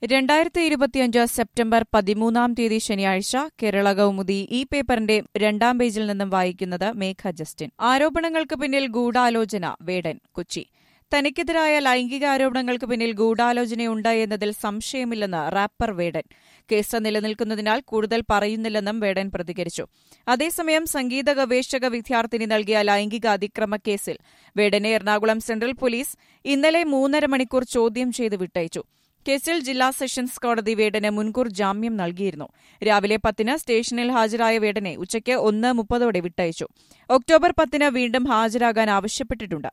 രണ്ടായിരത്തി ഇരുപത്തിയഞ്ച് സെപ്റ്റംബർ പതിമൂന്നാം തീയതി ശനിയാഴ്ച കേരള കൗമുദി ഈ പേപ്പറിന്റെ രണ്ടാം പേജിൽ നിന്നും വായിക്കുന്നത് മേഘ ജസ്റ്റിൻ ആരോപണങ്ങൾക്ക് പിന്നിൽ ഗൂഢാലോചന വേടൻ കൊച്ചി തനിക്കെതിരായ ലൈംഗിക ആരോപണങ്ങൾക്ക് പിന്നിൽ ഗൂഢാലോചനയുണ്ട് എന്നതിൽ സംശയമില്ലെന്ന് റാപ്പർ വേടൻ കേസ് നിലനിൽക്കുന്നതിനാൽ കൂടുതൽ പറയുന്നില്ലെന്നും വേടൻ പ്രതികരിച്ചു അതേസമയം സംഗീത ഗവേഷക വിദ്യാർത്ഥിനി നൽകിയ ലൈംഗിക അതിക്രമ കേസിൽ വേടനെ എറണാകുളം സെൻട്രൽ പോലീസ് ഇന്നലെ മൂന്നര മണിക്കൂർ ചോദ്യം ചെയ്ത് വിട്ടയച്ചു കേസിൽ ജില്ലാ സെഷൻസ് കോടതി വേടന് മുൻകൂർ ജാമ്യം നൽകിയിരുന്നു രാവിലെ പത്തിന് സ്റ്റേഷനിൽ ഹാജരായ വേടനെ ഉച്ചയ്ക്ക് ഒന്ന് മുപ്പതോടെ വിട്ടയച്ചു ഒക്ടോബർ പത്തിന് വീണ്ടും ഹാജരാകാൻ ആവശ്യപ്പെട്ടിട്ടുണ്ട്